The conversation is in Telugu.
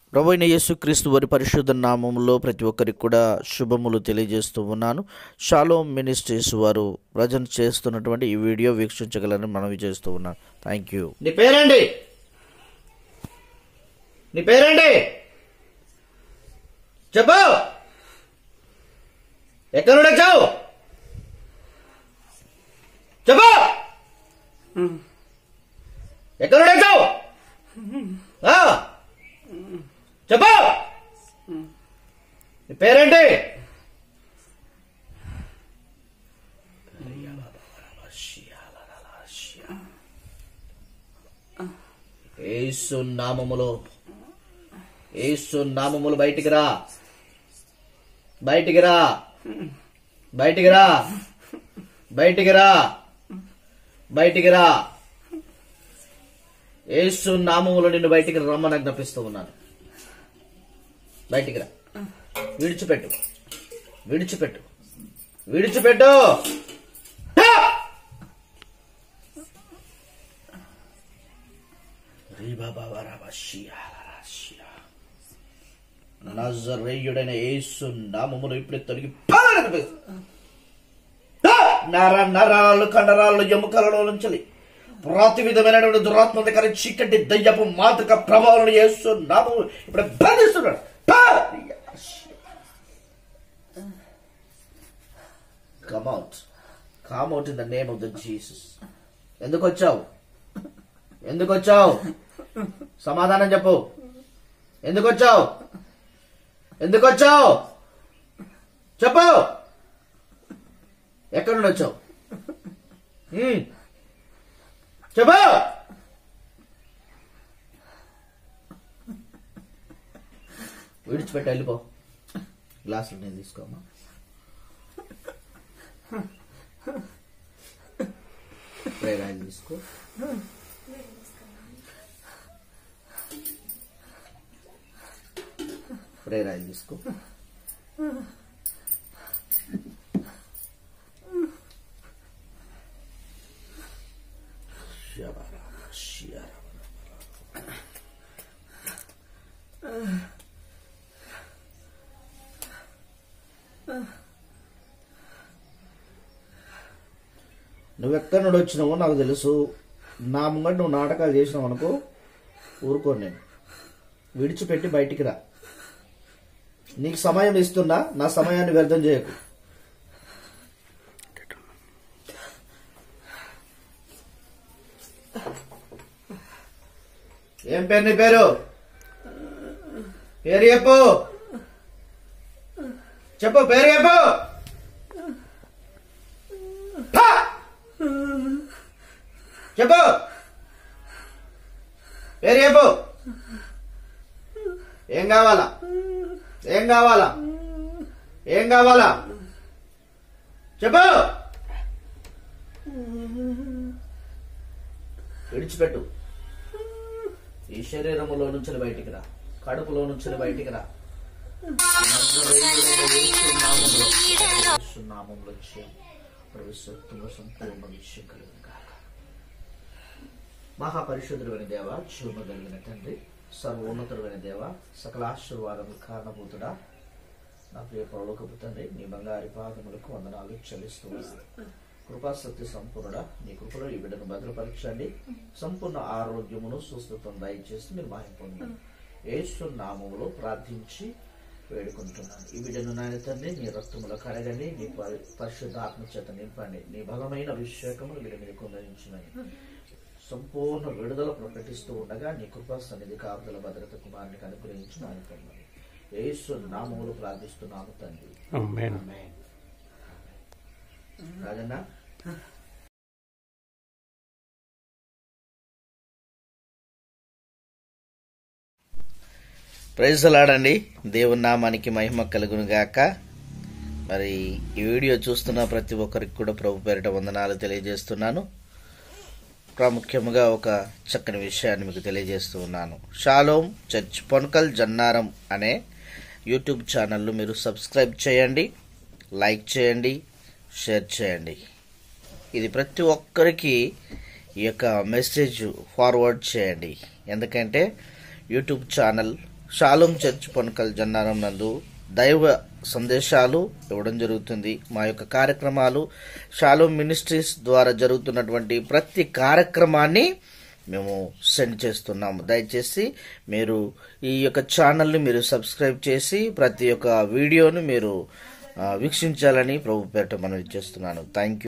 ప్రభు అయిన యేసుక్రీస్తు వారి పరిశుద్ధ నామంలో ప్రతి ఒక్కరికి కూడా శుభములు తెలియజేస్తూ ఉన్నాను షాలోమ్ మినిస్ట్రీస్ వారు ప్రజెంట్ చేస్తున్నటువంటి ఈ వీడియో వీక్షించగలని మనవి చేస్తూ ఉన్నాను థ్యాంక్ యూ నీ పేరండి నీ పేరండి చెప్పు ఎక్కడ నుండి వచ్చావు చెప్పు ఎక్కడ నుండి వచ్చావు ఆ? చెప్పు నీ పేరేంటి ఏసు నామములో ఏసు నామములు బయటికి రా బయటికి రా బయటికి రా బయటికి రా బయటికి రా ఏసు నామములో నిన్ను బయటికి రమ్మని జ్ఞాపిస్తూ ఉన్నాను బయటికి రా విడిచిపెట్టు విడిచిపెట్టు విడిచిపెట్టు హా! నజరేయుడైన యేసు నామములు ఇప్పుడు తొలగి పాలన నర నరాలు కండరాలు ఎముకలలో నుంచి ప్రతి విధమైనటువంటి దురాత్మకర చీకటి దయ్యపు మాతృక ప్రభావం యేసు నామము ఇప్పుడు బంధిస్తున్నాడు come out come out in the name of the Jesus ఎందుకు వచ్చావు ఎందుకు వచ్చావు సమాధానం చెప్పు ఎందుకు వచ్చావు ఎందుకు వచ్చావు చెప్పు ఎక్కడి నుండి వచ్చావు హ్మ్. చెప్పు విడిచిపెట్టి వెళ్ళిపో గ్లాసులు నేను తీసుకోమా ప్రేరాయిలు తీసుకో ప్రేరాయిలు తీసుకో నువ్వు ఎక్కడి నుండి వచ్చినావో నాకు తెలుసు నా ముంగట నువ్వు నాటకాలు చేసినావు అనుకో ఊరుకోను నేను విడిచిపెట్టి బయటికి రా నీకు సమయం ఇస్తున్నా నా సమయాన్ని వ్యర్థం చేయకు ఏం పేరు నీ పేరు పేరు చెప్పు చెప్పు పేరు చెప్పు పా! చెప్పు పేరు చెప్పు ఏం కావాలా ఏం కావాలా ఏం కావాలా చెప్పు విడిచిపెట్టు ఈ శరీరములో నుంచి బయటికి రా కడుపులో నుంచి బయటికి రా యేసు నామములో జయం. ప్రవేశిస్తున్న సంపూర్ణ విషయం కలిగిన కాక మహాపరిశుద్ధుడైన దేవ జీవము కలిగిన తండ్రి సర్వోన్నతుడైన దేవ సకల ఆశీర్వాదములు కారణభూతుడా నా ప్రియ పరలోకపు తండ్రి నీ బంగారి పాదములకు వందనాలు చెల్లిస్తూ ఉన్నాను. కృపాసక్తి సంపూర్ణ నీ కృపలో ఈ బిడ్డను భద్రపరచండి సంపూర్ణ ఆరోగ్యమును సుస్థితం దయచేసి మీరు మాయం పొందండి యేసు నామములో ప్రార్థించి వేడుకుంటున్నాను ఈ బిడ్డను నాయన తండ్రి నీ రక్తములో కడగండి నీ పరి- పరిశుద్ధ ఆత్మచేత నింపండి నీ బలమైన అభిషేకమును బిడ్డ మీద కొందరించమని సంపూర్ణ విడుదల ప్రకటిస్తూ ఉండగా నీ కృపా సన్నిధి కాపుదల భద్రత కుమారునికి అనుగ్రహించి నాయకున్నాను యేసు నామములు ప్రార్థిస్తున్నాము తండ్రి Amen. ఆమేన్. రాజన్న ప్రైజలాడండి దేవుని నామానికి మహిమ కలుగును గాక మరి ఈ వీడియో చూస్తున్న ప్రతి ఒక్కరికి కూడా ప్రభు పేరిట వందనాలు తెలియజేస్తున్నాను ప్రాముఖ్యముగా ఒక చక్కని విషయాన్ని మీకు తెలియజేస్తూ ఉన్నాను షాలోమ్ చర్చ్ పొనకల్ జన్నారం అనే యూట్యూబ్ ఛానల్ను మీరు సబ్స్క్రైబ్ చేయండి లైక్ చేయండి షేర్ చేయండి ఇది ప్రతి ఒక్కరికి ఈ యొక్క మెసేజ్ ఫార్వర్డ్ చేయండి ఎందుకంటే YouTube channel Shalom church Panukal Jannaram నందు దైవ సందేశాలు ఇవ్వడం జరుగుతుంది మా యొక్క కార్యక్రమాలు షాలోం మినిస్ట్రీస్ ద్వారా జరుగుతున్నటువంటి ప్రతి కార్యక్రమాన్ని మేము సెండ్ చేస్తున్నాము దయచేసి మీరు ఈ యొక్క ఛానల్ని మీరు సబ్స్క్రైబ్ చేసి ప్రతి ఒక్క వీడియోను మీరు ఆ, వీక్షించాలని ప్రభు పేరిట మనం చేస్తున్నాను థ్యాంక్ యూ